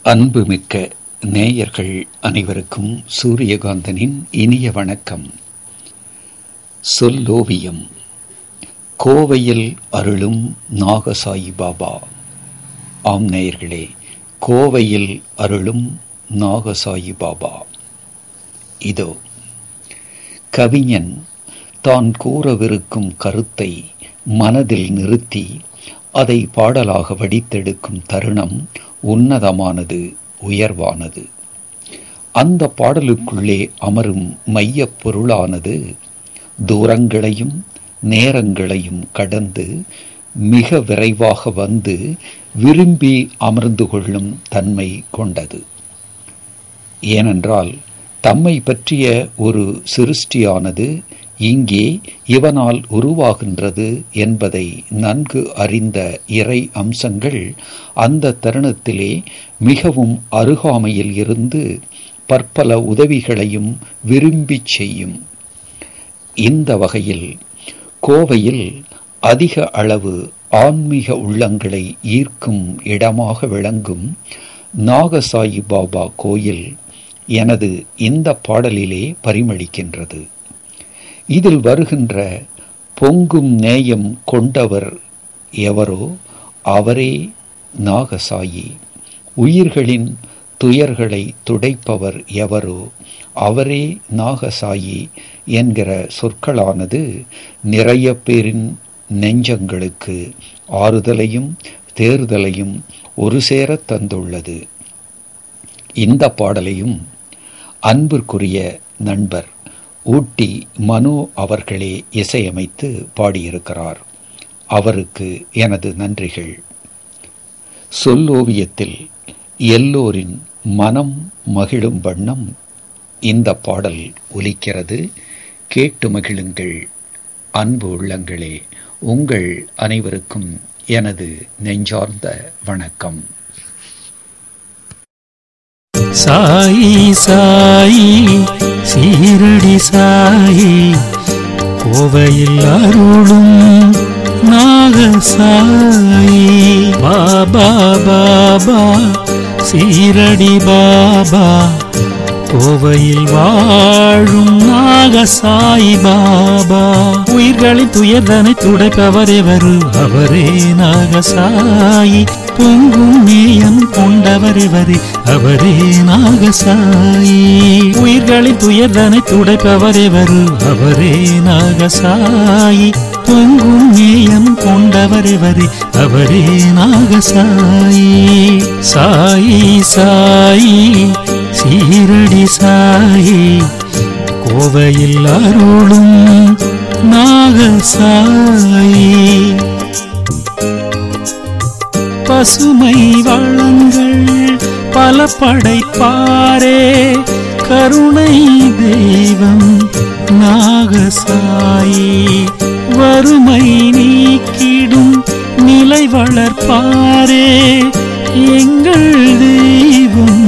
அன்புமிக்க நேயர்கள் அனைவருக்கும் சூரியகாந்தனின் இனிய வணக்கம் சொல்லோவியம் கோவையில் அருளும் நாகசாயி பாபா ஆம் நேயர்களே கோவையில் அருளும் நாகசாயி பாபா இதோ கவிஞன் தான் கூறவிருக்கும் கருத்தை மனதில் நிறுத்தி அதை பாடலாக வடித்தெடுக்கும் தருணம் உன்னதமானது உயர்வானது அந்த பாடலுக்குள்ளே அமரும் மையப் பொருளானது தூரங்களையும் நேரங்களையும் கடந்து மிக விரைவாக வந்து விரும்பி அமர்ந்து கொள்ளும் தன்மை கொண்டது ஏனென்றால் தம்மை பற்றிய ஒரு சிருஷ்டியானது இங்கே இவனால் உருவாகின்றது என்பதை நன்கு அறிந்த இறை அம்சங்கள் அந்த தருணத்திலே மிகவும் அருகாமையில் இருந்து பற்பல உதவிகளையும் விரும்பிச் செய்யும் இந்த வகையில் கோவையில் அதிக அளவு ஆன்மீக உள்ளங்களை ஈர்க்கும் இடமாக விளங்கும் நாகசாயி பாபா கோயில் எனது இந்த பாடலிலே பரிமளிக்கின்றது இதில் வருகின்ற பொங்கும் நேயம் கொண்டவர் எவரோ அவரே நாகசாயி உயிர்களின் துயர்களை துடைப்பவர் எவரோ அவரே நாகசாயி என்கிற சொற்களானது நிறைய பேரின் நெஞ்சங்களுக்கு ஆறுதலையும் தேர்தலையும் ஒரு சேர தந்துள்ளது இந்த பாடலையும் அன்பிற்குரிய நண்பர் ஊட்டி மனு அவர்களே இசையமைத்து பாடியிருக்கிறார் அவருக்கு எனது நன்றிகள் சொல்லோவியத்தில் எல்லோரின் மனம் மகிழும் வண்ணம் இந்த பாடல் ஒலிக்கிறது கேட்டு மகிழுங்கள் அன்பு உள்ளங்களே உங்கள் அனைவருக்கும் எனது நெஞ்சார்ந்த வணக்கம் சாயி சாயி சீரடி சாயி கோவையில் அருளும் நாக சாயி பாபா பாபா சீரடி பாபா கோவையில் வாழும் நாகசாயி பாபா உயிர்களின் துயர்தனை துடைப்பவர் எவரு அவரே நாகசாயி பொங்கும் நேயம் கொண்டவர் எவரே அவரே நாகசாயி உயிர்களின் துயர்தனை துடைப்பவர் எவரு அவரே நாகசாயி பொங்கும் நேயம் கொண்டவர் எவரே அவரே நாகசாயி சாயி சாயி சீரடி சாயி கோவையில் அருளும் நாகசாயி பசுமை வளங்கள் பல படைப்பாரே கருணை தெய்வம் நாகசாயி வறுமை நீக்கிடும் நிலை வளர்ப்பாரே எங்கள் தெய்வம்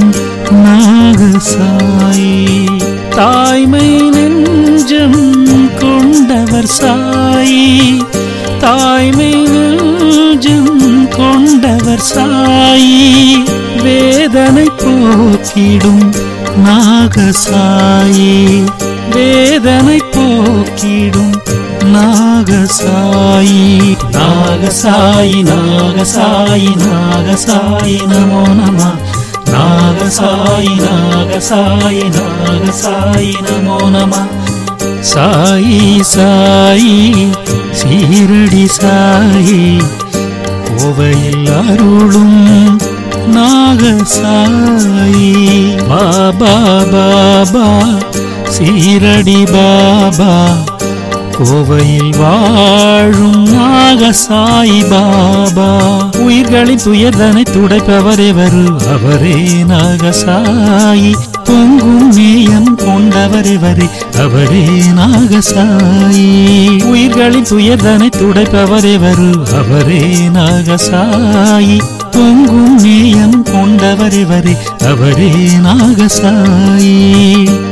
நாகசாயி தாய்மை நெஞ்சம் கொண்டவர் சாயி தாய்மை நெஞ்சம் கொண்டவர் சாயி வேதனை போக்கிடும் நாகசாயி வேதனை போக்கிடும் நாகசாயி நாகசாயி நாகசாயி நாகசாயி நமோ நம நாகசாயி நாகசாயி நாகசாயி நமோ நம சாயி சாயி சீரடி சாயி கோவையில் அருளும் நாகசாயி பாபா பாபா சீரடி பாபா கோவையில் வாழும் நாகசாயி பாபா உயிர்களின் துயர்தனை துடைப்பவர் எவரு அவரே நாகசாயி பொங்கும் நேயம் கொண்டவர் எவரே அவரே நாகசாயி உயிர்களின் துயர்தனை துடைப்பவர் எவரு அவரே நாகசாயி பொங்கும் நேயம் கொண்டவர் எவரே அவரே நாகசாயி